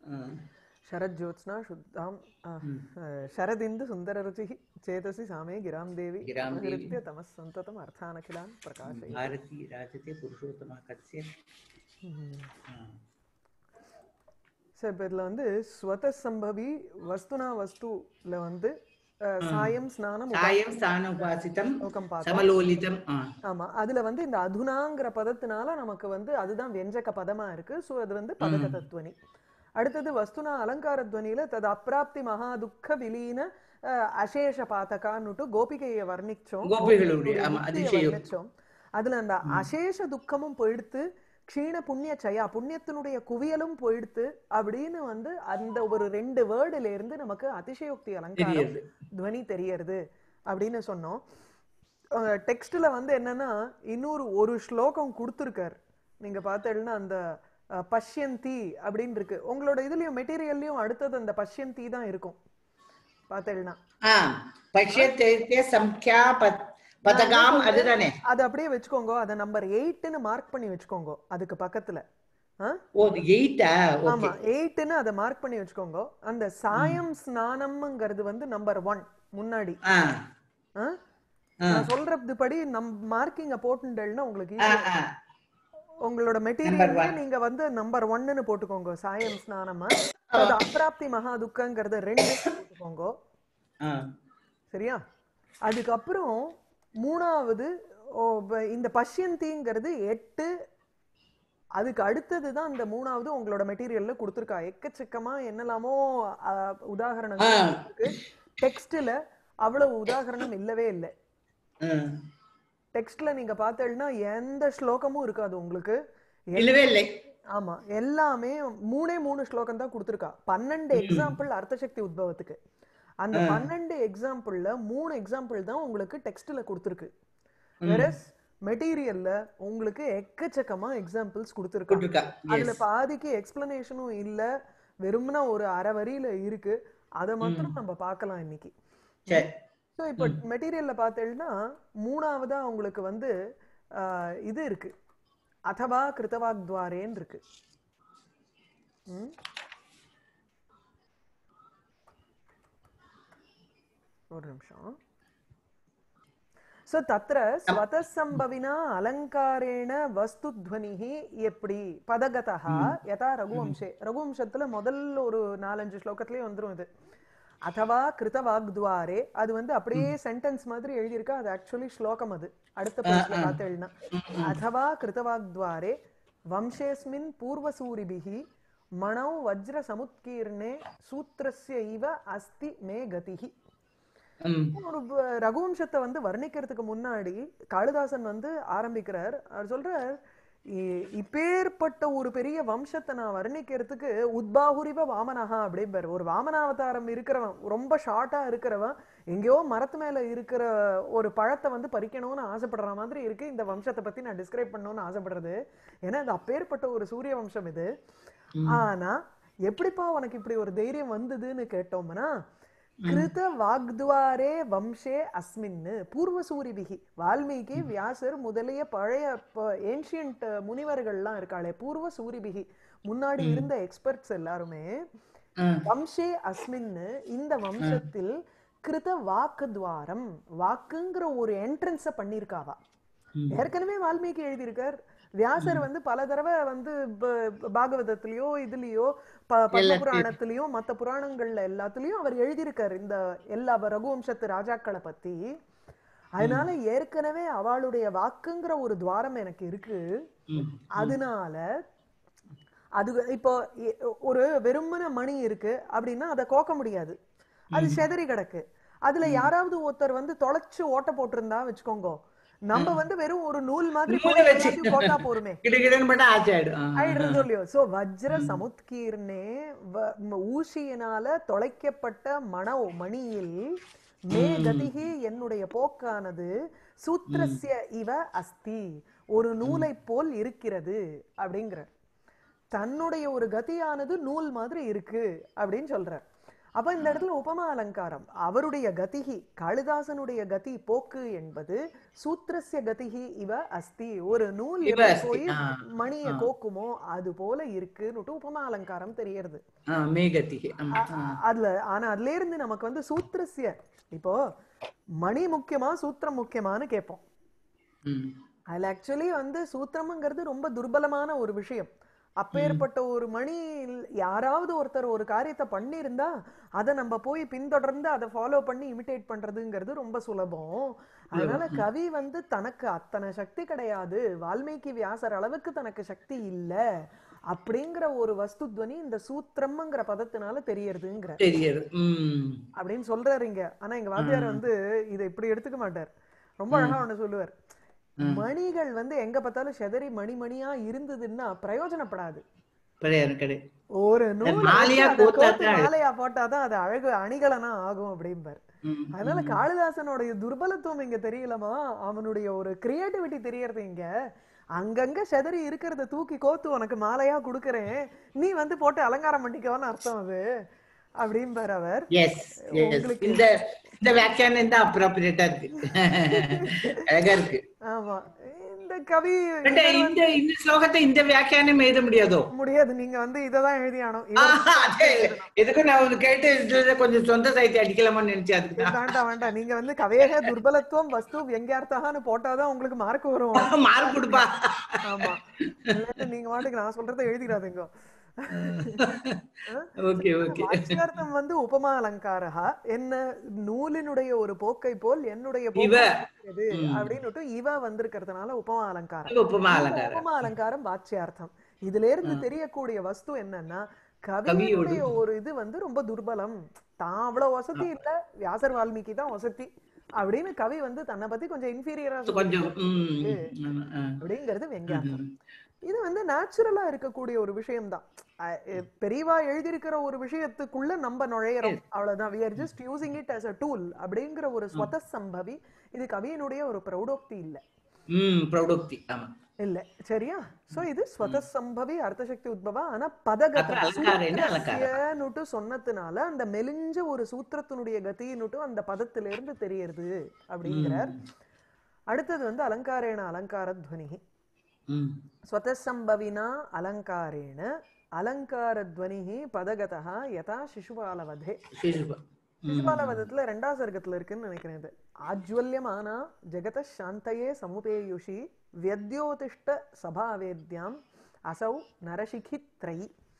ம். शरज्योत्स्ना शुद्धां आ, शरदिन्दु सुन्दररुचिः चेतसि सामे गिरां देवी गिरां देवी। अहृत्य तमः सन्ततम् अर्थानखिलान् प्रकाशय भारती राजते पुरुषोत्तमा कस्य ஸோ இப்போ இதில் வந்து ஸ்வத சம்பவி வஸ்துனா வஸ்துல வந்து அஹ், சாயம் ஸ்நானம் உபா- சாயம் ஸ்தான உபாசிதம் உபம் பார்த்தோம் சமலோலிதம் ஆ. ஆமா அதுல வந்து இந்த அதுனாங்கிற பதத்தினால நமக்கு வந்து அதுதான் வியஞ்சக பதமா இருக்கு சோ அது வந்து பதகத துவனி அடுத்தது வஸ்துனா அலங்கார துவனியில தது அப்பிராப்தி மகா துக்க விலீன அஹ், அசேஷ பாத்தகான்னுட்டு கோபிகையை வர்ணிச்சோம் கோபிகளுடைய, ஆமா, யுக்தியை அதிசயம். வர்ணிச்சோம் அதுல அந்த அசேஷ துக்கமும் போயிடுத்து க்ஷீண புண்ணிய சயா புண்ணியத்தினுடைய குவியலும் போயிடுத்து அப்படின்னு வந்து அந்த ஒரு ரெண்டு வேர்டுல இருந்து நமக்கு அதிசயோக்தி அலங்காரம் தெரியுது துவனி தெரியறது அப்படின்னு சொன்னோம் டெக்ஸ்ட்ல வந்து என்னன்னா இன்னொரு ஒரு ஸ்லோகம் கொடுத்துருக்கார் நீங்க பார்த்தேன்னா அந்த அஹ், பஷ்யந்தி அப்படின்னு இருக்கு உங்களோட இதுலயும் மெட்டீரியல்லையும் அடுத்தது அந்த பஷ்யந்தி தான் இருக்கும் பார்த்தேன்னா ஆ பஷ்யத்தே சம்ख्या பத் பதகாம் அதுதானே அதை அப்படியே வச்சுக்கோங்க அதை நம்பர் எயிட்னு மார்க் பண்ணி வச்சுக்கோங்க அதுக்கு பக்கத்துல ஆ? ஓ அது எயிட்டா ஓகே ஆமா எயிட்னு அதை மார்க் பண்ணி வச்சுக்கோங்க அந்த சாயம் ஸ்நானம்ங்கிறது வந்து நம்பர் ஒன் முன்னாடி ஆ ஆ? ஆ. நான் சொல்றது படி நம் மார்க்கிங்க போட்டுட்டேன்னா உங்களுக்கு ஆ, easy. ஆ. உங்களோட மெட்டீரியல் நீங்க வந்து நம்பர் ஒன்னு போட்டுக்கோங்க சாயம் ஸ்நானமா அது அப்பிராப்தி மகா துக்கங்கிறத ரெண்டு போட்டுக்கோங்க ஆ. சரியா அதுக்கப்புறம் மூணாவது ஓ, ப- இந்த பஷ்யந்திங்கிறது எட்டு அதுக்கு அடுத்தது தான் இந்த மூணாவது உங்களோட மெட்டீரியல்ல கொடுத்துருக்கா எக்கச்சக்கமா என்னெல்லாமோ அ, உதாகரணங்கள் ஆ. இருக்கு டெக்ஸ்ட்ல அவ்வளவு உதாகரணம் இல்லவே இல்லை ம். டெக்ஸ்ட்ல நீங்க பார்த்தேன்னா எந்த ஸ்லோகமும் இருக்காது உங்களுக்கு எல்- இல்லவே இல்லை ஆமா எல்லாமே மூணே மூணு ஸ்லோகம் தான் கொடுத்துருக்கா பன்னெண்டு எக்ஸாம்பிள் அர்த்தசக்தி உத்பவத்துக்கு அந்த பன்னெண்டு எக்ஸாம்பிள்ல மூணு எக்ஸாம்பிள் தான் உங்களுக்கு டெக்ஸ்ட்ல கொடுத்துருக்கு வெரஸ் மெட்டீரியல்ல உங்களுக்கு எக்கச்சக்கமா எக்ஸாம்பிள்ஸ் கொடுத்துருக்கா போட்டிருக்கா அதுல பாதிக்கு எக்ஸ்பிளனேஷனும் இல்ல வெறும்னா ஒரு அரை வரியில இருக்கு அதை மாத்திரம் நம்ம பார்க்கலாம் இன்னைக்கு சரி ஸோ இப்போ மெட்டீரியல்ல பார்த்தேன்னா மூணாவதா உங்களுக்கு வந்து ஆஹ், இது இருக்கு அதவா கிருத்தவாக்துவாரேன்னு இருக்கு ம்? ஒரு நிமிஷம் ஸோ தத்திர ஸ்வதசம்பவினா அலங்காரேண வஸ்துத்வனிஹி எப்படி பதகதா யதா ரகுவம்சே ரகுவம்சத்துல முதல் ஒரு நாலஞ்சு ஸ்லோகத்திலேயே வந்துரும் இது அதவா கிருதவாக்துவாரே அது வந்து அப்படியே சென்டென்ஸ் மாதிரி எழுதியிருக்கா அது ஆக்சுவலி ஸ்லோகம் அது அடுத்த பேஜ்ல பார்த்து எழுதினா அதவா கிருதவாக்துவாரே வம்சேஸ்மின் பூர்வசூரிபிஹி மணௌ வஜ்ர சமுத்கீர்ணே சூத்திரஸ்ய இவ அஸ்தி மே கதிஹி ம். ஒரு வ- ரகுவம்சத்தை வந்து வர்ணிக்கிறதுக்கு முன்னாடி காளிதாசன் வந்து ஆரம்பிக்கிறார் அவர் சொல்றார் இ- இப்பேற்பட்ட ஒரு பெரிய வம்சத்தை நான் வர்ணிக்கிறதுக்கு உத்பாகுரிவ வாமனஹா அப்படிம்பார் ஒரு வாமனாவதாரம் இருக்கிறவன் ரொம்ப ஷார்ட்டா இருக்கிறவன் எங்கேயோ மரத்து மேல இருக்கிற ஒரு பழத்தை வந்து பறிக்கணும்னு ஆசைப்படுற மாதிரி இருக்கு இந்த வம்சத்தை பத்தி நான் டிஸ்கிரைப் பண்ணணும்னு ஆசைப்படுறது ஏன்னா இது அப்பேற்பட்ட ஒரு சூரிய வம்சம் இது ஆனா எப்படிப்பா உனக்கு இப்படி ஒரு தைரியம் வந்ததுன்னு கேட்டோம்னா கிருத வாக்துவாரே வம்சே அஸ்மின்னு பூர்வசூரிபிகி வால்மீகி வியாசர் முதலிய பழைய ஏன்ஷியன்ட் முனிவர்கள்லாம் இருக்காளே பூர்வ சூரிபிகி முன்னாடி இருந்த எக்ஸ்பர்ட்ஸ் எல்லாருமே ம். வம்சே அஸ்மின்னு இந்த வம்சத்தில் கிருத வாக்கு துவாரம் வாக்குங்கிற ஒரு என்ட்ரன்ஸ பண்ணிருக்காவா ஏற்கனவே வால்மீகி எழுதியிருக்கார் வியாசர் வந்து பல தடவை வந்து ப- பாகவதத்திலயோ இதுலயோ ப- பத்ம புராணத்திலயோ மத்த புராணங்கள்ல எல்லாத்துலயும் அவர் எழுதியிருக்காரு இந்த எல்லா ரகுவம்சத்து ராஜாக்களை பத்தி அதனால ஏற்கனவே அவளுடைய வாக்குங்கிற ஒரு துவாரம் எனக்கு இருக்கு ம். அதனால அது இப்போ எ- ஒரு வெறுமன மணி இருக்கு அப்படின்னா அதை கோக்க முடியாது அது செதறி கிடக்கு அதுல யாராவது ஒருத்தர் வந்து தொலைச்சு ஓட்ட போட்டிருந்தா வச்சுக்கோங்க நம்ம வந்து வெறும் ஒரு நூல் மாதிரி நூலை போய் வச்சு. எல்லாத்தையும் போட்டா போருமே கிடுகிடுன்னு பண்ணா ஆச்சு ஆயிடும் ஆ. ஆயிடுறது இல்லையோ சோ வஜ்ர சமுத்கீர்ணே வ- ம- ஊசியினால தொலைக்கப்பட்ட மணோ மணியில் மே கதிகி என்னுடைய போக்கானது சூத்திரஸ்ய இவ அஸ்தி ஒரு நூலை போல் இருக்கிறது அப்படிங்கிற தன்னுடைய ஒரு கதியானது நூல் மாதிரி இருக்கு அப்படின்னு சொல்றார் அப்ப இந்த இடத்துல உபமா அலங்காரம் அவருடைய கதிகி காளிதாசனுடைய கதி போக்கு என்பது சூத்திரஸ்ய கதிகி இவ அஸ்தி ஒரு நூல் இவ எப்படி அஸ்தி. போய் ஆ, மணிய ஆ. கோக்குமோ அது போல இருக்குன்னுட்டு உபமா அலங்காரம் தெரியறது ஆ, மேகதிகி ஆமா ஆ. அதுல ஆனா அதுல இருந்து நமக்கு வந்து சூத்திரஸ்ய இப்போ மணி முக்கியமா சூத்திரம் முக்கியமான்னு கேட்போம் ம். அதுல ஆக்சுவலி வந்து சூத்திரம்ங்கிறது ரொம்ப துர்பலமான ஒரு விஷயம் அப்பேற்பட்ட ஒரு மணி யாராவது ஒருத்தர் ஒரு காரியத்தை பண்ணியிருந்தா அதை நம்ம போய் பின்தொடர்ந்து அதை ஃபாலோ பண்ணி இமிட்டேட் பண்றதுங்கிறது ரொம்ப சுலபம் அதனால கவி வந்து தனக்கு அத்தனை சக்தி கிடையாது வால்மீகி வியாசர் அளவுக்கு தனக்கு சக்தி இல்ல அப்படிங்கிற ஒரு வஸ்துத்வனி இந்த சூத்திரம்ங்கிற பதத்தினால தெரியறதுங்கிற தெரியுது ம் அப்படின்னு சொல்றாரு இங்க ஆனா எங்க வாத்தியார் வந்து இதை இப்படி எடுத்துக்க மாட்டார் ரொம்ப அழகா ஒண்ணு சொல்லுவார் மணிகள் வந்து எங்க பார்த்தாலும் செதறி மணி மணியா இருந்ததுன்னா பிரயோஜனப்படாது கிடையாது கிடையாது ஒரு நூல் மாலையா கோத்தாதான் மாலையா போட்டாதான் அது அழகு அணிகலனா ஆகும் அப்படிம்பார் ம், அதனால காளிதாசனுடைய துர்பலத்துவம் இங்க தெரியலமா அவனுடைய ஒரு கிரியேட்டிவிட்டி தெரியறது இங்க அங்கங்க செதறி இருக்கிறத தூக்கி கோத்து உனக்கு மாலையா கொடுக்கறேன் நீ வந்து போட்டு அலங்காரம் பண்ணிக்கோன்னு அர்த்தம் அது அப்படிம்பார் அவர் எஸ் எஸ் உங்களுக்கு- இந்த இந்த வியாக்கியானம் தான் அப்ராப்ரியேட்டா இருக்கு அழகா இருக்கு ஆமா இந்த கவி பட் இந்த இந்த ஸ்லோகத்தை இந்த வியாக்கியானம் எழுத முடியாதோ முடியாது நீங்க வந்து இததான் எழுதியானோ ஆஹா, அதே இல்ல. எதுக்கும் நான் ஒண்ணு கேட்டு இதுல கொஞ்சம் சொந்த சாಹಿತ್ಯ அடிக்கலாமான்னு நினைச்சேன் அதுக்கு தான். வேண்டாம் வேண்டாம் நீங்க வந்து கவேக துர்பலத்துவம் வஸ்து வியங்கியார்த்தகான்னு போட்டாதான் உங்களுக்கு மார்க் வரும் மார்க் கொடுப்பா ஆமா இல்லாட்டி நீங்க வாட்டுக்கு நான் சொல்றதை எழுதிடாதீங்க ஓகே ஓகே வாச்சியார்த்தம் வந்து உபமா அலங்காரா என்ன நூலினுடைய ஒரு போக்கை போல் என்னுடைய இவ போக்கு இருக்கிறது அப்படின்னுட்டு இவ வந்திருக்கிறதுனால உபமா அலங்காரம் உப்புமா இந்த அலங்காரம் உபமா அலங்காரம் வாச்சியார்த்தம் இதுல இருந்து தெரியக்கூடிய வஸ்து என்னன்னா கவியோடு. கவியுடைய ஒரு இது வந்து ரொம்ப துர்பலம் தான் அவ்வளவு வசதி இல்ல வியாசர் வால்மீகி தான் வசதி அப்படின்னு கவி வந்து தன்னை பத்தி கொஞ்சம் இன்ஃபீரியரா கொஞ்சம் ம், ஆமா, ஆ. அப்படிங்கிறது வெங்காயம் ம். இது வந்து நேச்சுரலா இருக்கக்கூடிய ஒரு விஷயம்தான் அஹ் எ- பெரியவா எழுதியிருக்கிற ஒரு விஷயத்துக்குள்ள நம்ம நுழையிறோம் அவ்வளவுதான் we are just using it as a tool அப்படிங்கிற ஒரு ஸ்வத சம்பவி இது கவியினுடைய ஒரு பிரௌடோக்தி இல்ல ம் பிரௌடோக்தி ஆமா இல்ல சரியா சோ இது ஸ்வத சம்பவி அர்த்தசக்தி உத்பவா ஆனா பதகத அப்புறம் அலங்காரேன அலங்காரம். சூத்திரஸ்யனுட்டு சொன்னதுனால அந்த மெலிஞ்ச ஒரு சூத்திரத்தினுடைய கதியினுட்டு அந்த பதத்தில இருந்து தெரியறது அப்படிங்கிறார் அடுத்தது வந்து அலங்காரேன அலங்கார துவனி ம் स्वतःसम्भविना अलङ्कारेण अलङ्कारध्वनिः पदगतः यथा शिशुपालवधे சிறுபா शिशुपालवधத்துல ரெண்டாவது சர்க்கத்துல இருக்குன்னு நினைக்கிறேன் இது ஆஜ்வல்யமானா ஜெகத சாந்தயே சமுபேயுஷி வியத்யோதிஷ்ட சபாவேத்யாம் அசௌ நரசிகி த்ரை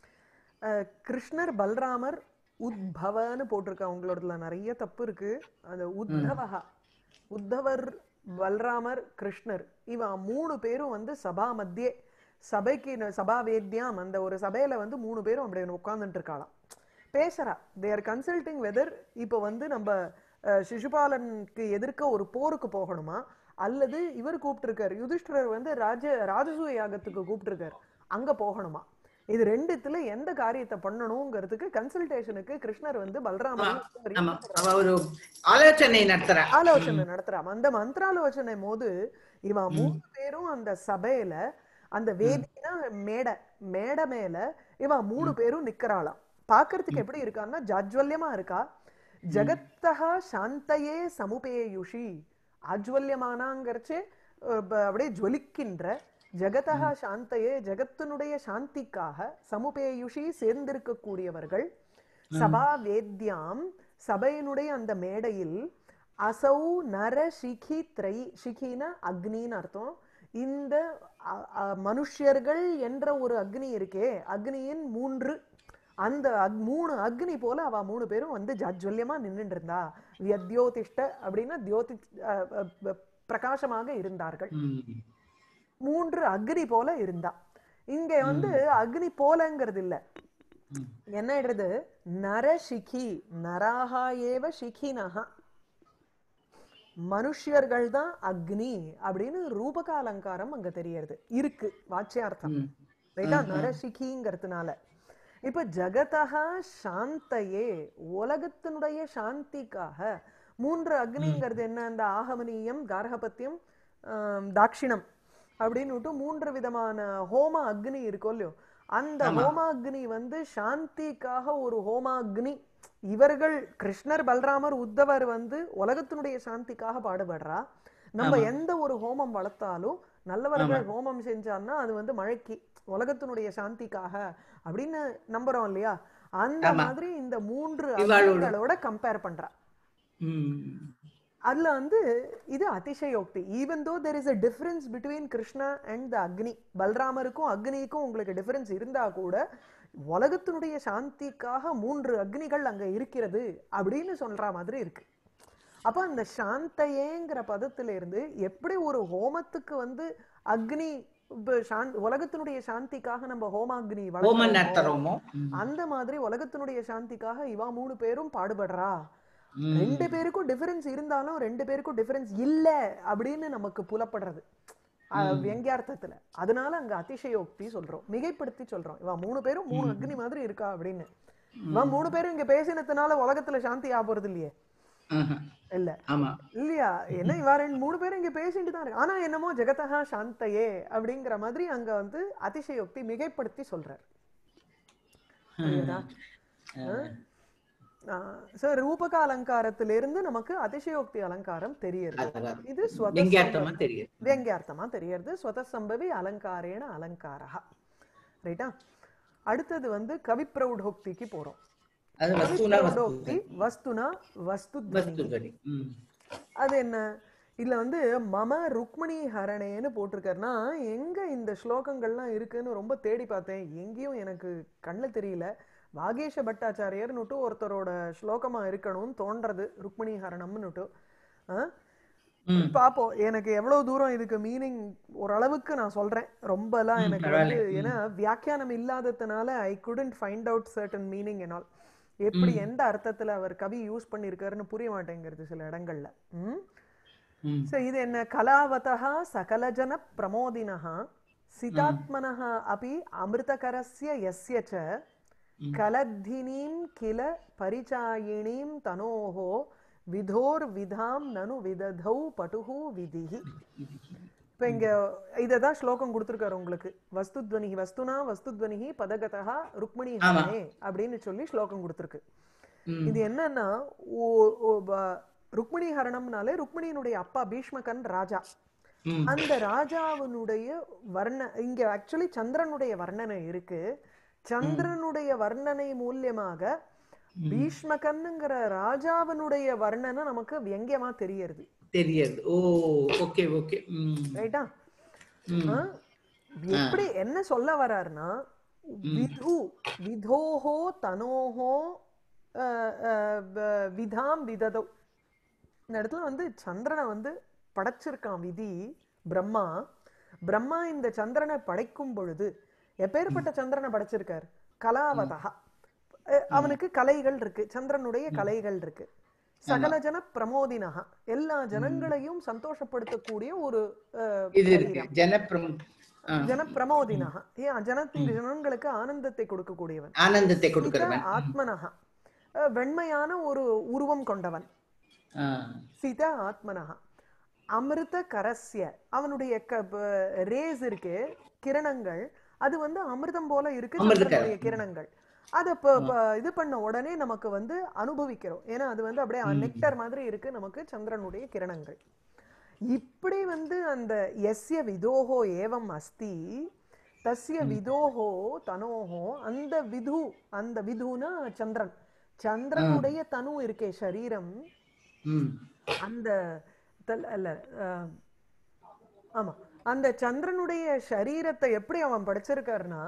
அஹ், கிருஷ்ணர் பல்ராமர் உத்பவன்னு போட்டிருக்கா உங்களோடதுல நிறைய தப்பு இருக்கு அந்த உத்தவஹா உத்தவர் பல்ராமர் கிருஷ்ணர் இவ மூணு பேரும் வந்து சபா மத்தியே சபைக்கு ந- சபா வேத்யாம் அந்த ஒரு சபையில வந்து மூணு பேரும் அப்படி உட்கார்ந்துட்டு இருக்காளாம் பேசுறா தே ஆர் கன்சல்டிங் வெதர் இப்போ வந்து நம்ம அஹ், சிசுபாலனுக்கு எதிர்க்க ஒரு போருக்கு போகணுமா அல்லது இவர் கூப்பிட்டிருக்காரு யுதிஷ்டிரர் வந்து ராஜ ராஜசூய யாகத்துக்கு கூப்பிட்டிருக்காரு அங்க போகணுமா இது ரெண்டுத்துல எந்த காரியத்தை பண்ணணுங்கிறதுக்கு கன்சல்டேஷனுக்கு கிருஷ்ணர் வந்து பல்ராமரையும் ஆமா அவ ஒரு ஆலோசனை நடத்துறா ஆலோசனை நடத்துறான் அந்த மந்திராலோசனை போது இவன் மூணு பேரும் அந்த சபையில அந்த வேதினா மேடை மேடை மேல இவன் மூணு பேரும் நிக்கறாளாம் பாக்குறதுக்கு எப்படி இருக்கான்னா ஜாஜ்வல்யமா இருக்கா ஜகத்தஹா சாந்தையே சமுபேயுஷி ஆஜ்வல்யமானாங்கிறச்சு அஹ், ப- அப்படியே ஜொலிக்கின்ற ஜகதஹா சாந்தையே ஜகத்தினுடைய சாந்திக்காக சமுபேயுஷி சேர்ந்திருக்கக்கூடியவர்கள் சபா வேத்யாம் சபையினுடைய அந்த மேடையில் அசௌ நர ஷிகி த்ரை ஷிகின அக்னின்னு அர்த்தம் இந்த அ- அ- மனுஷ்யர்கள் என்ற ஒரு அக்னி இருக்கே அக்னியின் மூன்று அந்த அக்- மூணு அக்னி போல அவ மூணு பேரும் வந்து ஜாஜ்வல்யமா நின்னுட்டு இருந்தா வியத்யோதிஷ்ட அப்படின்னா தியோதி அ, அ, அ, பிரகாசமாக இருந்தார்கள் ம். மூன்று அக்னி போல இருந்தா இங்க வந்து அக்னி போலங்கிறது இல்ல ம். என்ன ஆயிடுறது நரசிகி நராகா ஏவ சிகினஹா மனுஷ்யர்கள் தான் அக்னி அப்படின்னு ரூபக அலங்காரம் அங்க தெரியறது இருக்கு வாச்சியார்த்தம் ம். ரைட்டா நரசிகிங்கிறதுனால இப்ப ஜகதா சாந்தையே உலகத்தினுடைய சாந்திக்காக மூன்று அக்னிங்கிறது என்ன அந்த ஆகமனீயம் கார்கபத்தியம் ஆம், தாக்ஷிணம் அப்படின்னுட்டு மூன்று விதமான ஹோம அக்னி இருக்கும் இல்லையோ அந்த ஆமா. ஹோமாக்னி வந்து சாந்திக்காக ஒரு ஹோமாக்னி இவர்கள் கிருஷ்ணர் பல்ராமர் உத்தவர் வந்து உலகத்தினுடைய சாந்திக்காக பாடுபடுறா நம்ம ஆமா. எந்த ஒரு ஹோமம் வளர்த்தாலும் நல்லவர்கள் ஹோமம் செஞ்சான்னா அது வந்து மழைக்கு உலகத்தினுடைய சாந்திக்காக அப்படின்னு நம்புறோம் இல்லையா அந்த ஆமா. மாதிரி இந்த மூன்று இவாளோட. அக்னிகளோட கம்பேர் பண்றா ம். அதுல வந்து இது அதிசயோக்தி even though there is a difference between Krishna and the Agni பல்ராமருக்கும் அக்னிக்கும் உங்களுக்கு டிஃபரன்ஸ் இருந்தா கூட உலகத்தினுடைய சாந்திக்காக மூன்று அக்னிகள் அங்க இருக்கிறது அப்படின்னு சொல்ற மாதிரி இருக்கு அப்ப அந்த சாந்தையேங்கிற பதத்துல இருந்து எப்படி ஒரு ஹோமத்துக்கு வந்து அக்னி இப்ப சாந்த்- உலகத்தினுடைய சாந்திக்காக நம்ம ஹோமாக்னி ஹோமம் வளர்க்கிறோமோ, நடத்துறோமோ ம். அந்த மாதிரி உலகத்தினுடைய சாந்திக்காக இவா மூணு பேரும் பாடுபடுறா ம். ரெண்டு பேருக்கும் டிஃபரன்ஸ் இருந்தாலும் ரெண்டு பேருக்கும் டிஃபரன்ஸ் இல்ல அப்படின்னு நமக்கு புலப்படுறது அஹ், வியங்கியார்த்தத்துல அதனால அங்க அதிசயோக்தி சொல்றோம் மிகைப்படுத்தி சொல்றோம் இவன் மூணு பேரும் மூணு அக்னி மாதிரி இருக்கா அப்படின்னு இவன் மூணு பேரும் இங்க பேசினதுனால உலகத்துல சாந்தி ஆக போறது இல்லையே ஆஹா. இல்ல ஆமா இல்லையா என்ன இவா ரெண்டு மூணு பேரும் இங்க பேசிட்டு தான் இருக்கு ஆனா என்னமோ ஜெகதகா சாந்தையே அப்படிங்கிற மாதிரி அங்க வந்து அதிசயோக்தி மிகைப்படுத்தி சொல்றார் புரியுதா சார் ரூபக அலங்காரத்திலிருந்து நமக்கு அதிசயோக்தி அலங்காரம் தெரியுது அதான். இது ஸ்வத வெங்கியார்த்தமா தெரியுது ವ್ಯಂಗ್ಯಾರ್ಥமா தெரியறது ஸ்வத சம்பவி அலங்காரேன அலங்காரா ரைட்டா அடுத்தது வந்து கவிப்பிரௌடோக்திக்கு போறோம் அது வஸ்துனா வஸ்து கவிப்பிரௌடோக்தி வஸ்துனா வஸ்து வஸ்து கடி ம். அது என்ன இதுல வந்து மம ருக்மணி ஹரணேன்னு போட்டிருக்காருன்னா எங்க இந்த ஸ்லோகங்கள்லாம் இருக்குன்னு ரொம்ப தேடி பார்த்தேன் எங்கேயும் எனக்கு கண்ணில் தெரியல வாகேஷ பட்டாச்சாரியர்னுட்டு ஒருத்தரோட ஸ்லோகமா இருக்கணும்னு தோன்றது ருக்மணி ஹரணம்னுட்டு ஆ? ம். பாப்போம் எனக்கு எவ்வளவு தூரம் இதுக்கு மீனிங் ஓரளவுக்கு நான் சொல்றேன் ரொம்பலாம் எனக்கு வந்து ஏன்னா வியாக்கியானம் இல்லாததுனால I couldn't find out certain meaning and all எப்படி எந்த அர்த்தத்துல அவர் கவி யூஸ் பண்ணிருக்காருன்னு புரிய மாட்டேங்கிறது சில இடங்கள்ல ம் ம். సో ఇది ఎన్న కళావతः సకలజన ప్రమోదినः సితాత్మనः अपि అమృతకరస్య యస్య చ కలద్ధినీం కిల పరిచాయిణీం తనోः விதோர்விதாம் நனு விததௌ பட்டுஹு விதிஹி இப்ப இங்க இததான் ஸ்லோகம் கொடுத்திருக்காரு உங்களுக்கு வஸ்துத்வனிஹி வஸ்துனா வஸ்துத்வனிஹி பதகதா ருக்மிணி ஹரணே அப்படின்னு சொல்லி ஸ்லோகம் கொடுத்திருக்கு ம். இது என்னன்னா ஓ- ஓ- ப- ருக்மிணி ஹரணம்னாலே ருக்மிணியினுடைய அப்பா பீஷ்மகன் ராஜா ம். அந்த ராஜாவினுடைய வர்ண இங்க ஆக்சுவலி சந்திரனுடைய வர்ணனை இருக்கு சந்திரனுடைய வர்ணனை மூலியமாக பீஷ்மகன்னுங்கிற ராஜாவினுடைய வர்ணனை நமக்கு வியங்கியமா தெரியறது தெரியாது ஓ ஓகே ஓகே ம். ரைட்டா ம். ஆ? எப்படி என்ன சொல்ல வர்றாருன்னா விது விதோஹோ தனோஹோ அஹ், அஹ், வ- விதாம் விததோ இந்த இடத்துல வந்து சந்திரனை வந்து படைச்சிருக்கான் விதி பிரம்மா பிரம்மா இந்த சந்திரனை படைக்கும் பொழுது எப்பேற்பட்ட சந்திரனை படைச்சிருக்கார் கலாவதா அஹ், அவனுக்கு கலைகள் இருக்கு சந்திரனுடைய கலைகள் இருக்கு சகல ஜன பிரமோதினகா எல்லா ஜனங்களையும் சந்தோஷப்படுத்தக்கூடிய ஒரு அஹ், இது இருக்கு ஜனப்பிரம் ஆ. ஜன பிரமோதினகா ஏன் ஜனத்தின் ஜனங்களுக்கு ஆனந்தத்தை கொடுக்கக்கூடியவன் ஆனந்தத்தை கொடுக்கிறவன் ஆத்மனகா அஹ், வெண்மையான ஒரு உருவம் கொண்டவன் ஆ. சீத ஆத்மனஹா அமிர்த கரஸ்ய அவனுடைய ரேஸ் இருக்கு கிரணங்கள் அது வந்து அமிர்தம் போல இருக்கு அமிர்த சந்திரனுடைய கிரணங்கள் அத ப- ப- இது பண்ண உடனே நமக்கு வந்து அனுபவிக்கிறோம் ஏன்னா அது வந்து அப்படியே நெக்டர் மாதிரி இருக்கு நமக்கு சந்திரனுடைய கிரணங்கள் இப்படி வந்து அந்த எஸ்ய விதோஹோ ஏவம் அஸ்தி தஸ்ய விதோஹோ தனோஹோ அந்த விது அந்த விதுனா சந்திரன் சந்திரனுடைய தனு இருக்கே சரீரம் ம். அந்த தல்- அல்ல அஹ், ஆமா அந்த சந்திரனுடைய சரீரத்தை எப்படி அவன் படைச்சிருக்காருன்னா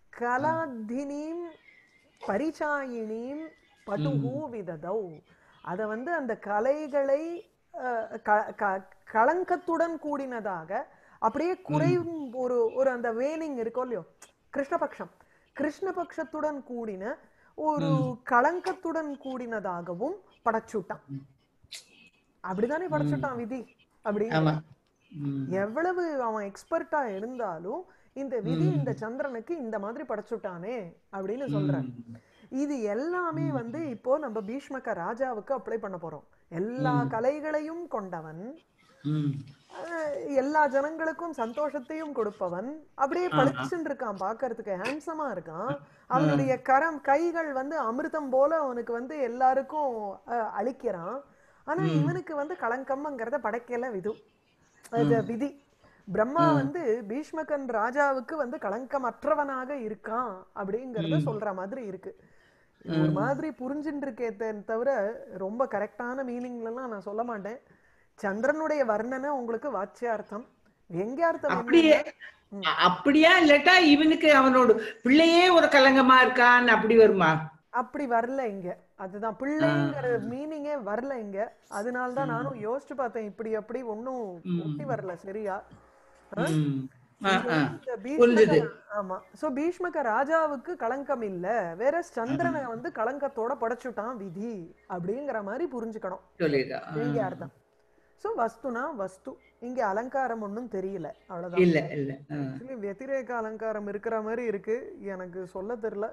கலாத்தினீம் பரிச்சாயினீம் பட்டுஹூ விததௌ அத வந்து அந்த கலைகளை அஹ், க- க- களங்கத்துடன் கூடினதாக அப்படியே குறையும் ஒரு ஒரு அந்த வேனிங் இருக்கோ இல்லையோ கிருஷ்ணபக்ஷம் கிருஷ்ணபக்ஷத்துடன் கூடின ஒரு களங்கத்துடன் கூடினதாகவும் படைச்சுட்டான் அப்படிதானே படைச்சுட்டான் விதி அப்படி ஆமா ம். எவ்வளவு அவன் எக்ஸ்பர்ட்டா இருந்தாலும் இந்த விதி இந்த சந்திரனுக்கு இந்த மாதிரி படைச்சுட்டானே அப்படின்னு சொல்றான் இது எல்லாமே வந்து இப்போ நம்ம பீஷ்மக ராஜாவுக்கு அப்ளை பண்ண போறோம் எல்லா கலைகளையும் கொண்டவன் ம். அஹ், எல்லா ஜனங்களுக்கும் சந்தோஷத்தையும் கொடுப்பவன் அப்படியே பளிச்சுன்னு இருக்கான் பார்க்கிறதுக்கு ஹேண்ட்ஸமா இருக்கான் அவனுடைய கரம் கைகள் வந்து அமிர்தம் போல அவனுக்கு வந்து எல்லாருக்கும் அஹ், அளிக்கிறான் ஆனா இவனுக்கு வந்து களங்கம்ங்கிறத படைக்கல விது அது விதி பிரம்மா வந்து பீஷ்மகன் ராஜாவுக்கு வந்து களங்கமற்றவனாக இருக்கான் அப்படிங்கறத சொல்ற மாதிரி இருக்கு இது ஒரு மாதிரி புரிஞ்சுட்டு இருக்கே த- தவிர ரொம்ப கரெக்டான மீனிங்லாம் நான் சொல்ல மாட்டேன் சந்திரனுடைய வர்ணனை உங்களுக்கு வாச்சியார்த்தம் வெங்கியார்த்தம் அப்படியே அ- அப்படியா இல்லாட்டா இவனுக்கு அவனோட பிள்ளையே ஒரு கலங்கமா இருக்கான்னு அப்படி வருமா அப்படி வரல இங்க அதுதான் பிள்ளைங்கிற மீனிங்கே வரல இங்க அதனால தான் நானும் யோசிச்சு பார்த்தேன் இப்படி அப்படி ஒண்ணும் ஒட்டி வரல சரியா ம். ஆ, ஆ. இந்த புரிஞ்சுது. பீஷ்மக ஆமா சோ பீஷ்மக ராஜாவுக்கு களங்கம் இல்ல வேற சந்திரனை வந்து களங்கத்தோட படைச்சுட்டான் விதி அப்படிங்கிற மாதிரி புரிஞ்சுக்கணும் சொல்லிடுறா. ஆ. இங்க அர்த்தம் சோ வஸ்துனா வஸ்து இங்க அலங்காரம் ஒண்ணும் தெரியல அவ்வளவுதான் இல்ல இல்ல ஆ. ஆக்சுவலி வெதிரேக அலங்காரம் இருக்கிற மாதிரி இருக்கு எனக்கு சொல்ல தெரியல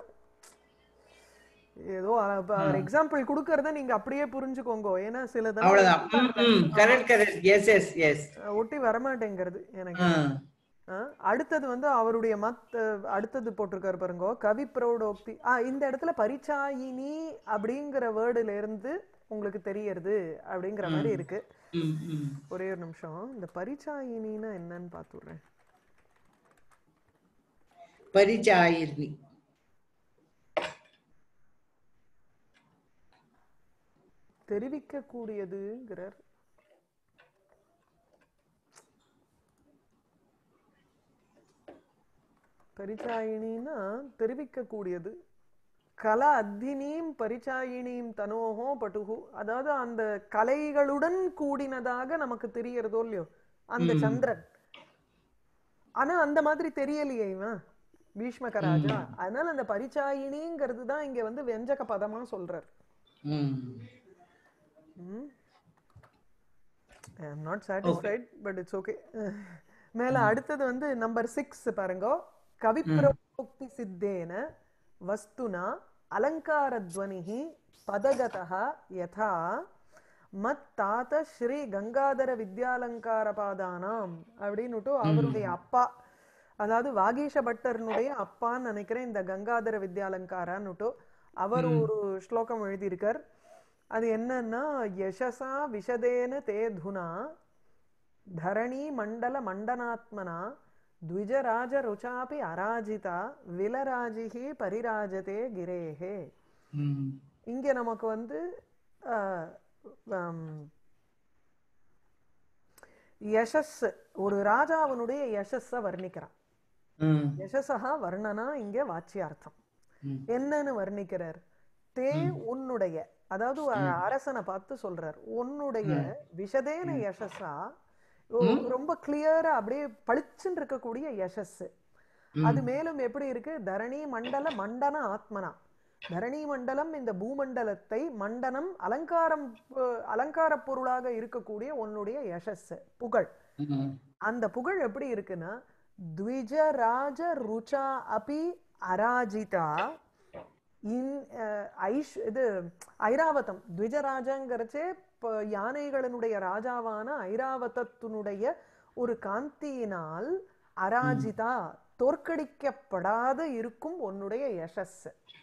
ஏதோ எக்ஸாம்பிள் கொடுக்கறத நீங்க அப்படியே புரிஞ்சுக்கோங்க ஏன்னா சிலதெல்லாம் அவ்வளவுதான் correct correct yes yes yes ஒட்டி வரமாட்டேங்கிறது எனக்கு ஆ, அடுத்தது வந்து அவருடைய மத் அடுத்தது போட்டிருக்காரு பாருங்க கவி பிரௌடோக்தி ஆ இந்த இடத்துல பரிச்சாயினி அப்படிங்கிற வேர்டுல இருந்து உங்களுக்கு தெரியறது அப்படிங்கிற மாதிரி இருக்கு ஒரே ஒரு நிமிஷம் இந்த பரிச்சாயினின்னா என்னன்னு பார்த்துடுறேன் பரிச்சாயிர்னி தெரிவிக்க கூடியதுங்கிறார் பரிச்சாயினின்னா தெரிவிக்க கூடியது கல அத்தினீம் பரிச்சாயினீம் தனோஹோ பட்டுகு அதாவது அந்த கலைகளுடன் கூடினதாக நமக்கு தெரியறதோ இல்லையோ அந்த சந்திரன் ஆனா அந்த மாதிரி தெரியலையே இவன் பீஷ்மக ராஜா அதனால அந்த பரிச்சாயினிங்கிறது தான் இங்க வந்து வெஞ்சக பதமா சொல்றார் I am not satisfied but it's okay மேல அடுத்தது வந்து நம்பர் சிக்ஸ் பாருங்க கவிப்ரோக்தி சித்தேன வஸ்துனா அலங்காரத்வனிஹி பதகதः யதா மத் தாத்த ஸ்ரீ கங்காதர வித்யாலங்கார பாதானாம் அப்படின்னுட்டு அவருடைய அப்பா அதாவது வாகீஷ பட்டர்னுடைய அப்பான்னு நினைக்கிறேன் இந்த கங்காதர வித்யாலங்காரான்னுட்டு அவர் ஒரு ஸ்லோகம் எழுதியிருக்கார் அது என்னன்னா யசசா விஷதேன தேதுனா தரணி மண்டல மண்டனாத்மனா த்விஜராஜ ருச்சாபி அராஜிதா விலராஜிஹி பரிராஜதே கிரேஹே இங்க நமக்கு வந்து ஆஹ், ஹம், யசஸ் ஒரு ராஜாவினுடைய யசஸ வர்ணிக்கிறான் யசஸா வர்ணனா இங்க வாச்சியார்த்தம் என்னன்னு வர்ணிக்கிறார் தே உன்னுடைய அதாவது ஒரு அரசனை பார்த்து சொல்றார் உன்னுடைய விஷதேன யசஸா ஒ- ரொம்ப கிளியரா அப்படியே பளிச்சுன்னு இருக்கக்கூடிய யசஸ் அது மேலும் எப்படி இருக்கு தரணி மண்டல மண்டன ஆத்மனா தரணி மண்டலம் இந்த பூமண்டலத்தை மண்டனம் அலங்காரம் அஹ், அலங்கார பொருளாக இருக்கக்கூடிய உன்னுடைய யசஸ் புகழ் அந்த புகழ் எப்படி இருக்குன்னா த்விஜராஜ ருச்சா அபி அராஜிதா இன் அஹ், ஐஷ் இது ஐராவதம் த்விஜராஜங்கிறச்சே இப்போ யானைகளினுடைய ராஜாவான ஐராவதத்தினுடைய ஒரு காந்தியினால் அராஜிதா தோற்கடிக்கப்படாத இருக்கும் உன்னுடைய யசஸ்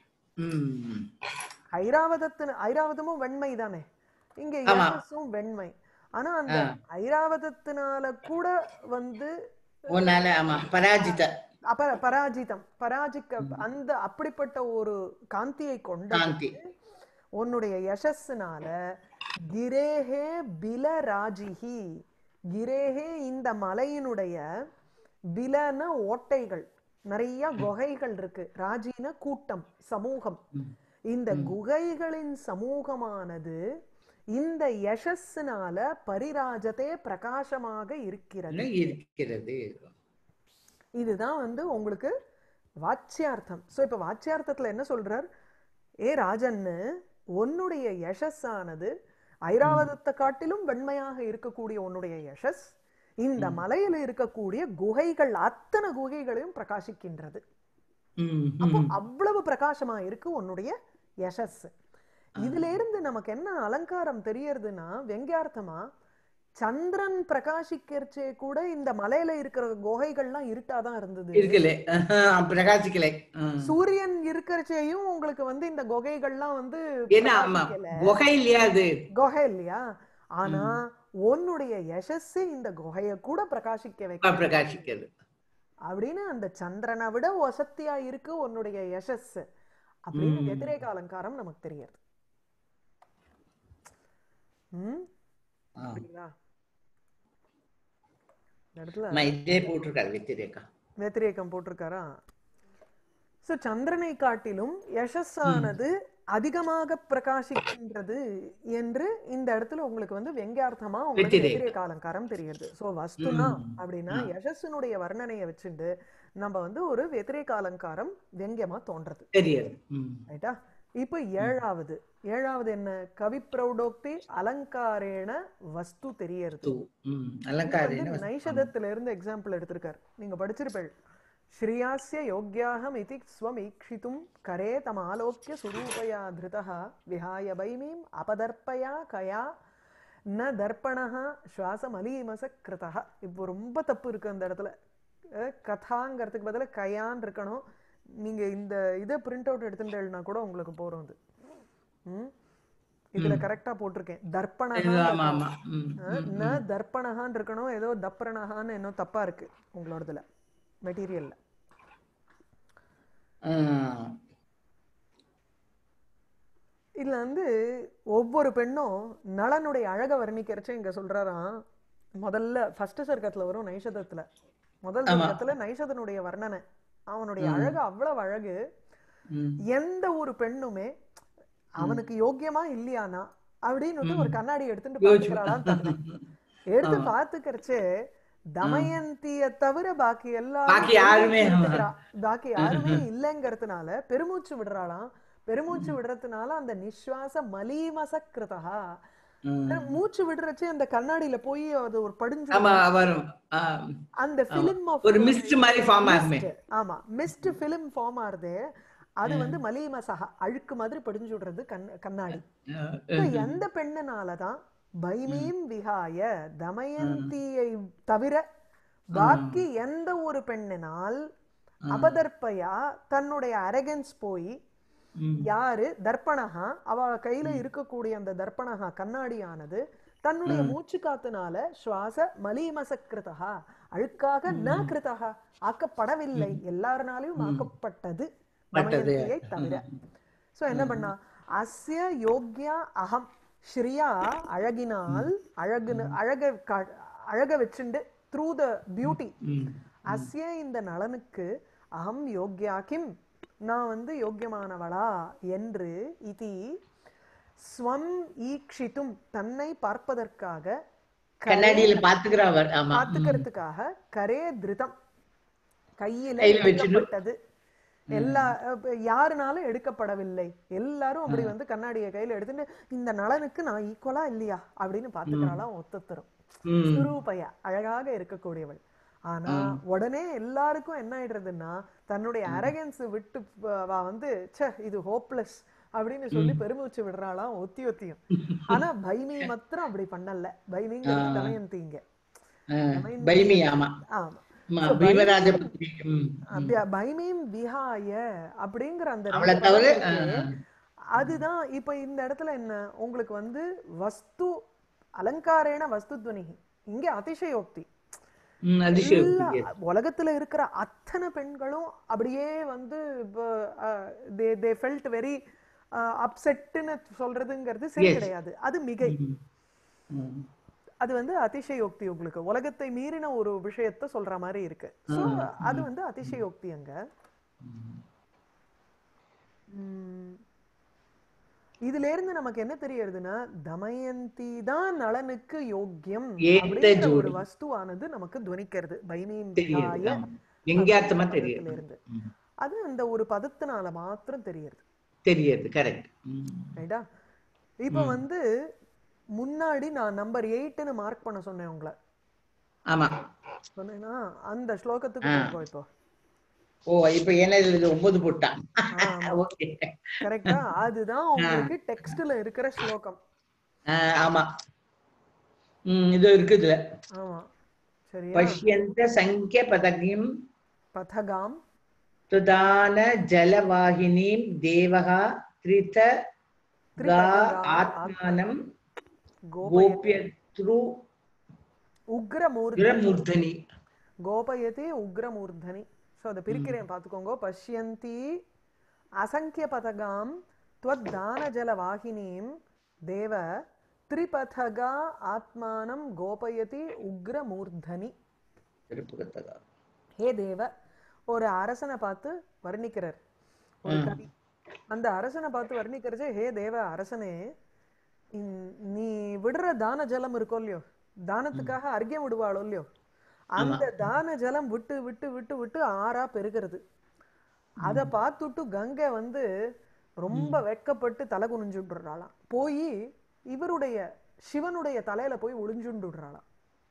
ஐராவதத்தின் ஐராவதமும் வெண்மை தானே இங்க ஆமா. யசஸும் வெண்மை ஆனா அந்த ஐராவதத்தினால கூட வந்து உன்னால ஆமா பராஜித அப்ப பராஜிதம் பராஜிக்க அந்த அப்படிப்பட்ட ஒரு காந்தியை கொண்ட காந்தி உன்னுடைய யசஸ்னால கிரேஹே பில ராஜிஹி கிரேஹே இந்த மலையினுடைய பிலன ஓட்டைகள் நிறைய குகைகள் இருக்கு ராஜின கூட்டம் சமூகம் இந்த குகைகளின் சமூகமானது இந்த யசஸ்னால பரிராஜத்தே பிரகாசமாக இருக்கிறது இருக்கிறது இதுதான் வந்து உங்களுக்கு வாச்சியார்த்தம் சோ இப்ப வாச்சியார்த்தத்துல என்ன சொல்றார் ஏ ராஜன்னு உன்னுடைய யசஸானது ஐராவதத்தை காட்டிலும் வெண்மையாக இருக்கக்கூடிய உன்னுடைய யசஸ் இந்த மலையில இருக்கக்கூடிய குகைகள் அத்தனை குகைகளையும் பிரகாசிக்கின்றது ம், அப்போ ம். அவ்வளவு பிரகாசமா இருக்கு உன்னுடைய யசஸ் இதுல இருந்து நமக்கு என்ன அலங்காரம் தெரியறதுன்னா வெங்கியார்த்தமா சந்திரன் பிரகாசிக்கிறச்சே கூட இந்த மலையில இருக்கிற குகைகள்லாம் இருட்டாதான் இருந்தது இருக்கலே பிரகாசிக்கலை ம். சூரியன் இருக்கிறச்சேயும் உங்களுக்கு வந்து இந்த குகைகள்லாம் வந்து ஏன்னா ஆமா பிரகாசிக்கல. குகை இல்லையா அது குகை இல்லையா ஆனா உன்னுடைய யசஸ் இந்த குகைய கூட பிரகாசிக்க ஆ, வைக்க பிரகாசிக்கிறது அப்படின்னு அந்த சந்திரனை விட வசத்தியா இருக்கு உன்னுடைய யசஸ் அப்படின்னு ம். வெதிரேக அலங்காரம் நமக்கு தெரியுது ம் ஆ. புரியுதா இந்த இடத்துல ஆமா, இதே போட்டிருக்காரு வெத்திரேக்கா வெத்திரேகம் போட்டிருக்காரா சோ சந்திரனை காட்டிலும் யசஸானது அதிகமாக பிரகாசிக்கின்றது என்று இந்த இடத்துல உங்களுக்கு வந்து வெங்கியார்த்தமா உங்களுக்கு வெத்திரேகம். வெத்திரேக அலங்காரம் தெரியுது சோ வஸ்துனா ம். அப்படின்னா ஆ. யசஸினுடைய வர்ணனையை வச்சுண்டு நம்ம வந்து ஒரு வெத்திரேக அலங்காரம் வெங்கியமா தோன்றது தெரியாது ம். ரைட்டா இப்போ ஏழாவது ஏழாவது என்ன கவி பிரௌடோக்தி அலங்காரேன வஸ்து தெரியறது தூ. ம். இது அலங்காரின வந்து வஸ்து. நைஷதத்துல இருந்து எக்ஸாம்பிள் எடுத்திருக்காரு நீங்க படிச்சிருப்பேள் ஸ்ரீயாஸ்ய யோக்யாகம் இதி ஸ்வமீக்ஷித்தும் கரே தமாலோக்கிய சுரூபயா திருதः விஹாய பைமீம் அபதர்ப்பயா கயா ந தர்ப்பணः சுவாசமலீமச கிருதः இப்போ ரொம்ப தப்பு இருக்கு அந்த இடத்துல அஹ் கதாங்கிறதுக்கு பதிலா கயான் இருக்கணும் நீங்க இந்த இதை பிரிண்ட் அவுட் எடுத்துட்டேன்னா கூட உங்களுக்கு போறோம் அது ம்? இதுல கரெக்டா போட்டிருக்கேன் தர்ப்பணஹா இது ஆமா ஆமா ம். அஹ், ந தர்ப்பணகான்னு இருக்கணும் ஏதோ தப்பரணகான்னு இன்னும் தப்பா இருக்கு உங்களோடதுல மெட்டீரியல்ல ஆ. இதுல வந்து ஒவ்வொரு பெண்ணும் நளனுடைய அழக வர்ணிக்கிறச்ச இங்க சொல்றாராம் முதல்ல ஃபர்ஸ்ட் சர்க்கத்துல வரும் நைஷதத்துல முதல் ஆமா. சர்க்கத்துல நைஷதனுடைய வர்ணனை அவனுடைய அழகு அவ்வளவு அழகு ம். எந்த ஒரு பெண்ணுமே அவனுக்கு யோக்கியமா இல்லையானா அப்படின்னு வந்து ஒரு கண்ணாடி எடுத்துட்டு யோசிச்சு. பாத்துக்கிறாளான்னு தன்னை. எடுத்து பாத்துக்கிறச்சே தமயந்திய தவிர பாக்கி எல்லாரும் பாக்கி யாருமே, பெருமூச்சு விட்டுக்கிறா. பாக்கி யாருமே இல்லைங்கிறதுனால பெருமூச்சு விடுறாளாம் பெருமூச்சு விடுறதுனால அந்த நிஸ்வாச மலீமசக்கிருதா ம். மூச்சு விடுறச்சே அந்த கண்ணாடியில போய் அது ஒரு படிஞ்சு ஆமா வரும் ஆ. அந்த பிலிம் ஆஃப் ஒரு மிஸ்ட் மாதிரி ஃபார்ம் ஆகுமே ஆமா மிஸ்ட் பிலிம் ஃபார்ம் ஆறுதே அது வந்து மலீமசக அழுக்கு மாதிரி படிஞ்சு விடுறது கண் கண்ணாடி ஆ. So, எந்த பெண்ணுனாலதான் பைமீம் விஹாய தமயந்தியை தவிர பாக்கி எந்த ஒரு பெண்ணினால் அபதர்ப்பையா தன்னுடைய அரகன்ஸ் போய் ம். யாரு தர்ப்பணகா அவ கையில இருக்கக்கூடிய அந்த தர்ப்பணகா கண்ணாடியானது தன்னுடைய மூச்சு காத்துனால சுவாச மலீமசக்கிருதா அழுக்காக ந கிருதா ஆக்கப்படவில்லை எல்லாருனாலையும் ஆக்கப்பட்டது பட்டது. தமயந்தியை தவிர சோ என்ன பண்ணா அஸ்ய யோக்யா அகம் ஸ்ரீயா அழகினால் அழகுன்னு அழக கா- அழக வச்சுண்டு த்ரூ த பியூட்டி ம். அஸ்ய இந்த நலனுக்கு அகம் யோக்யா கிம் நான் வந்து யோக்கியமானவளா என்று இதி ஸ்வம் ஈக்ஷித்தும் தன்னை பார்ப்பதற்காக கண்ணாடியில பாத்துக்கிறா அவர் ஆமா பார்த்துக்கிறதுக்காக கரே திருதம் கையில கையில வச்சுட்டு. எடுக்கப்பட்டது எல்லா அப்ப யாருனாலும் எடுக்கப்படவில்லை எல்லாரும் அப்படி வந்து கண்ணாடியை கையில எடுத்துட்டு இந்த நலனுக்கு நான் ஈக்குவலா இல்லையா அப்படின்னு பாத்துக்கிறாளாம் ஒத்தத்தரும் ம். சுரூபையா அழகாக இருக்கக்கூடியவள் ஆனா உடனே எல்லாருக்கும் என்ன ஆயிடுறதுன்னா தன்னுடைய அரகன்ஸ் விட்டு ப- அவ வந்து ச்சே இது ஹோப்லெஸ் அப்படின்னு சொல்லி பெருமூச்சு விடுறாளாம் ஒத்தி ஒத்தியும் ஆனா பைமி மாத்திரம் அப்படி பண்ணல பைமிங்கிறது தமயந்திங்க ஆ. பைமி ஆமா ஆமா ஆமா, பீமராஜ புத்திரி ம். அப்படியா பைமீம் விஹாய அப்படிங்கிற அந்த அவளை ரெண்டு தவிர பதம் ஆ, இருக்கே, அதுதான் இப்ப இந்த இடத்துல என்ன உங்களுக்கு வந்து வஸ்து அலங்காரேன வஸ்து துவனி இங்க அதிசயோக்தி ம், அதிசயம் எல்லா உலகத்துல இருக்கிற அத்தனை பெண்களும் அப்படியே வந்து தே தே ஃபெல்ட் வெரி அப்செட்னு சொல்றதுங்கிறது சரி Yes. கிடையாது அது மிகை ம். ம். அது வந்து அதிசயோக்தி உங்களுக்கு உலகத்தை மீறின ஒரு விஷயத்த சொல்ற மாதிரி இருக்கு சோ அது வந்து அதிசயோக்தி அங்க உம், இதுல இருந்து நமக்கு என்ன தெரியறதுன்னா தமயந்தி தான் நலனுக்கு யோக்கியம் ஏத்த அப்படிங்கிற ஒரு ஜோடி. வஸ்துவானது நமக்கு துவனிக்கிறது பைமீம் தெரியுது விஹாய ஆமா. எங்கேயாத்தமா தெரியுது பதத்துல இருந்து ம். அது அந்த ஒரு பதத்தினால மாத்திரம் தெரியுது தெரியுது கரெக்ட் ரைட்டா இப்ப வந்து முன்னாடி நான் நம்பர் எயிட்னு மார்க் பண்ண சொன்னேன் உங்களை ஆமா சொன்னேன்னா அந்த ஸ்லோகத்துக்கு போகும் இப்போ ஓ இப்ப என்ன இது ஒன்பது போட்டான் ஆமா. ஓகே கரெக்டா அதுதான் உங்களுக்கு டெக்ஸ்ட்ல இருக்கிற ஸ்லோகம் ஆமா ம் இது இருக்குதுல ஆமா சரியா பஷ்யந்த சங்கிய பதகிம் பதகாம் துதான ஜலவாகினீம் தேவகா த்ரித கா ஆத்மானம் கோபய கோபியத்ரு உக்ரமூர்த்தி மூர்தனி கோபயதி உக்ரமூர்தனி ஸோ அதை பிரிக்கிறேன் பார்த்துக்கோங்க பஷ்யந்தி அசங்கிய பதகாம் त्वद्दानजल வாகினீம் தேவ திரிபதகா ஆத்மானம் கோபயதி உக்ரமூர்தனி திருப்புகத்தகா ஹே தேவ ஒரு அரசனை பார்த்து வர்ணிக்கிறார் ஒரு கவி அந்த அரசனை பார்த்து வர்ணிக்கிறச்சே ஹே தேவ அரசனே இந்- நீ விடுற தான ஜலம் இருக்கோ இல்லையோ தானத்துக்காக அர்க்கியம் விடுவாளோ இல்லையோ அந்த தான ஜலம் விட்டு விட்டு விட்டு விட்டு ஆறா பெருகிறது அத பார்த்துட்டு கங்கை வந்து ரொம்ப வெட்கப்பட்டு தலை குனிஞ்சுடுறாளாம் போய் இவருடைய சிவனுடைய தலையில போய் ஒளிஞ்சுண்டுடுறாளாம்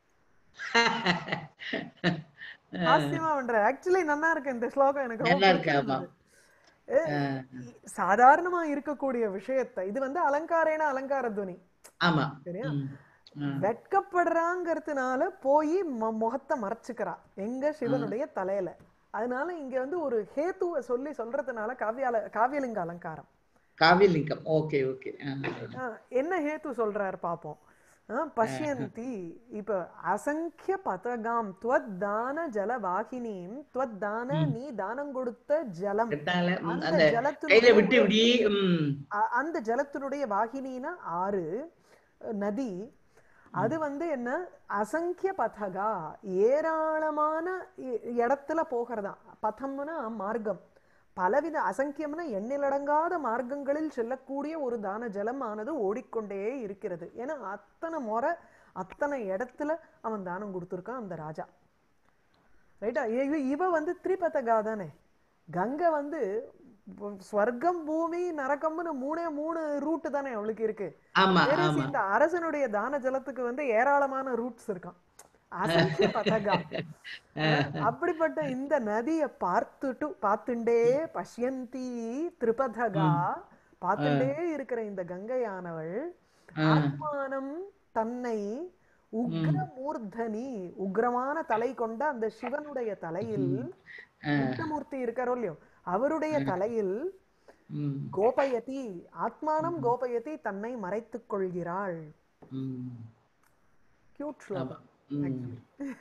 ஆச்சரியமா பண்ற ஆக்சுவலி நல்லா இருக்கு இந்த ஸ்லோகம் எனக்கு ரொம்ப நல்லா இருக்கு ஆமா பிடிச்சிருந்தது. இ- சாதாரணமா இருக்கக்கூடிய விஷயத்தை இது வந்து அலங்காரேன அலங்கார துவனி ஆமா சரியா ம். ம். வெட்கப்படுறாங்கிறதுனால போய் ம- முகத்தை மறைச்சுக்கிறா எங்க சிவனுடைய தலையில அதனால இங்க வந்து ஒரு ஹேத்துவ சொல்லி சொல்றதுனால காவியால காவியலிங்க அலங்காரம் காவியலிங்கம் ஓகே ஓகே ஆ, என்ன ஹேத்து சொல்றார் பாப்போம் ஆ, பஷ்யந்தி இப்ப அசங்கிய பதகாம் துவத்தான ஜல வாகினீம் துவத்தான நீ தானம் கொடுத்த ஜலம் அந்த அந்த கையில ஜலத்தினுடைய விட்டு இப்படி ம் அ- அந்த ஜலத்தினுடைய வாகினினா ஆறு அஹ், நதி அது வந்து என்ன அசங்கிய பதகா ஏராளமான இ- இடத்துல போகிறதா பதம்னா மார்க்கம் பலவித அசங்கியம்னா எண்ணிலடங்காத மார்க்கங்களில் செல்லக்கூடிய ஒரு தான ஜலம் ஆனது ஓடிக்கொண்டே இருக்கிறது ஏன்னா அத்தனை முறை அத்தனை இடத்துல அவன் தானம் கொடுத்துருக்கான் அந்த ராஜா ரைட்டா இவ வந்து திரிபதகா தானே கங்கை வந்து வ- ஸ்வர்க்கம் பூமி நரகம்னு மூணே மூணு ரூட் தானே அவளுக்கு இருக்கு ஆமா Whereas ஆமா இந்த அரசனுடைய தான ஜலத்துக்கு வந்து ஏராளமான ரூட்ஸ் இருக்கான் அசங்கிய பதகா அஹ், அப்படிப்பட்ட இந்த நதியை பார்த்துட்டு பார்த்துண்டே பஷ்யந்தி திரிபதகா பார்த்துண்டே இருக்கிற இந்த கங்கையானவள் ஆத்மானம் தன்னை உக்ர மூர்தனி உக்ரமான தலை கொண்ட அந்த சிவனுடைய தலையில் உக்ரமூர்த்தி இருக்காரோ இல்லையோ அவருடைய தலையில் ம் கோபயதி ஆத்மானம் கோபயதி தன்னை மறைத்துக் கொள்கிறாள் ம் கியூட் ஆமா ஸ்லோகம் ம்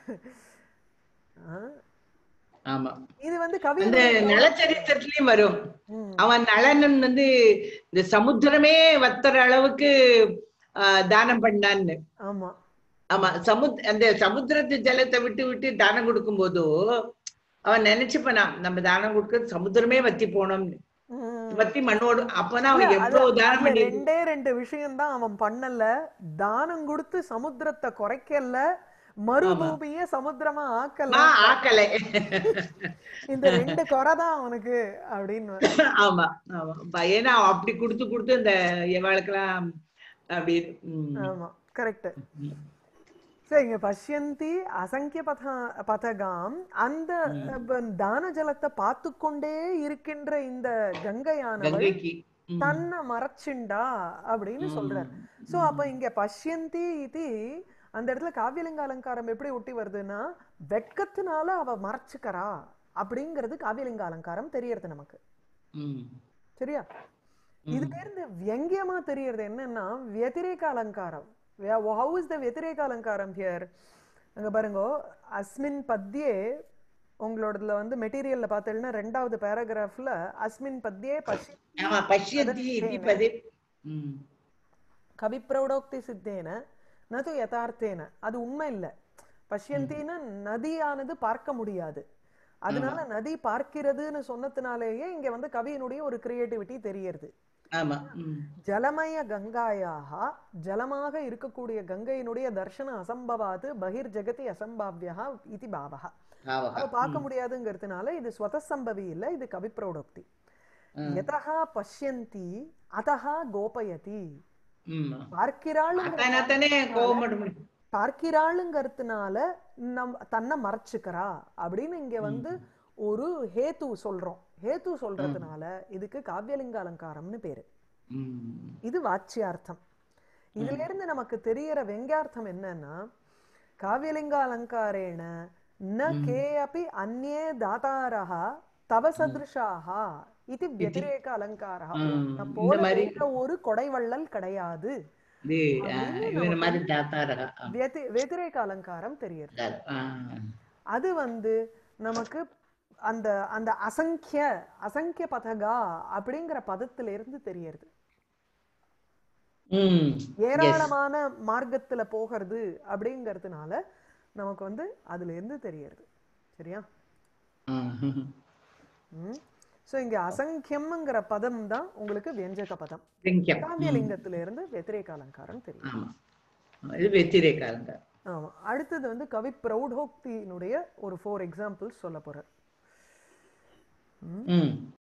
ஆ, ஆமா இது வந்து கவி அந்த நலச்சரித்திரத்திலயும் வரும் ம், அவன் நளனன் வந்து இந்த சமுத்திரமே வத்துற அளவுக்கு ஆஹ், தானம் பண்ணான்னு ஆமா ஆமா சமுத் அந்த சமுத்திரத்து ஜலத்தை விட்டு விட்டு தானம் கொடுக்கும் போதோ அவன் நினைச்சுப்பனான் நம்ம தானம் கொடுக்க சமுத்திரமே வத்தி போனோம்னு ம். வத்தி மண்ணோடு அப்பதான் அவன் இல்ல, அது- எவ்வளவு தானம் அதுல பண்ணி ரெண்டே ரெண்டு விஷயம் தான் அவன் பண்ணல தானம் கொடுத்து சமுத்திரத்தை குறைக்கல மறுபூமிய சமுத்திரமா ஆக்கல ஆ, ஆக்கலை இந்த ரெண்டு குறை தான் அவனுக்கு அப்படின்னு ஆமா ஆமா ப- ஏன்னா அவன் அப்படி கொடுத்து கொடுத்து இந்த எவாளுக்கெல்லாம் அப்படி ம், ஆமா கரெக்ட் ம். சரி இங்க பஷ்யந்தி அசங்கிய பத பதகாம் அந்த அஹ், தான ஜலத்தை பார்த்து கொண்டே இருக்கின்ற இந்த கங்கையானவள் கங்கைக்கு ம், தன்னை மறைச்சுண்டா அப்படின்னு சொல்றார் சோ அப்ப இங்க பஷ்யந்தி இது அந்த இடத்துல காவியலிங்க அலங்காரம் எப்படி ஒட்டி வருதுன்னா வெட்கத்தினால அவ மறைச்சுக்கறா அப்படிங்கிறது காவியலிங்க அலங்காரம் தெரியறது நமக்கு ம், சரியா இதுல இருந்து வியங்கியமா தெரியறது என்னன்னா వ్యతిరేక அலங்காரம் ஹவு இஸ் த వ్యతిరేక அலங்காரம் ஹியர் அங்க பாருங்க அஸ்மின் பத்யே உங்களோடதுல வந்து மெட்டீரியல்ல பார்த்தீங்கன்னா ரெண்டாவது பேராகிராஃப்ல அஸ்மின் பத்யே பஷ்ய ஆமா பஷ்யந்தி இதி பதே ம், கவிப்பிரௌடோக்தி சித்தேன நது யதார்த்தேன அது உண்மை இல்ல பஷ்யந்தின்னா நதியானது பார்க்க முடியாது அதனால நதி பார்க்கிறதுன்னு சொன்னதுனாலேயே இங்க வந்து கவியினுடைய ஒரு கிரியேட்டிவிட்டி தெரியறது ஆமா ம், ஜலமய கங்காயாக ஜலமாக இருக்கக்கூடிய கங்கையினுடைய தர்ஷன அசம்பவாது பகிர் ஜெகதி அசம்பாவியா இது பாவகா ஆவகா. அதை பார்க்க முடியாதுங்கிறதுனால இது ஸ்வதசம்பவி இல்ல இது கவிப்பிரௌடோக்தி யதா பஷ்யந்தி அதஹா கோபயதி ம். பார்க்கிறாளுங்கிற அத்தானே கோபம் பண்ண முடியும் பார்க்கிறாளுங்கிறதுனால நம் தன்னை மறைச்சுக்கிறா அப்படின்னு இங்க வந்து ஒரு ஹேத்து சொல்றோம் ஹேத்து சொல்றதுனால இதுக்கு காவியலிங்க அலங்காரம்னு பேரு ம், இது வாச்சியார்த்தம் இதுல இருந்து நமக்கு தெரியற வெங்கார்த்தம் என்னன்னா காவியலிங்க அலங்காரேண ந கே அப்பி அந்நே தாத்தாரः தவ சதிருஷாக இது व्यतिरेक அலங்காரः ம், நான் இந்த போல மாதிரி- வேற ஒரு கொடைவள்ளல் கிடையாது இது ஆஹ், இவன மாதிரி தாத்தாரா व्यति- व्यतिरेक அலங்காரம் தெரியுது ஆஹ். அது வந்து நமக்கு அந்த அந்த அசங்கிய அசங்கிய பதகா அப்படிங்கிற பதத்துல இருந்து தெரியறது ம் ஏராளமான மார்க்கத்துல போகிறது அப்படிங்கறதுனால நமக்கு வந்து அதுல இருந்து தெரியறது சரியா ஆஹ். சோ இங்க அசங்கியம்ங்கிற பதம் தான் உங்களுக்கு வியஞ்சக பதம் லிங்கம். காவியலிங்கத்துல இருந்து व्यतिरेक அலங்காரம் தெரியும் ஆமா இது வெத்திரேக்காரங்க ஆமா அடுத்தது வந்து கவி பிரௌடோக்தியினுடைய ஒரு ஃபோர் எக்ஸாம்பிள்ஸ் சொல்ல போறேன் ம்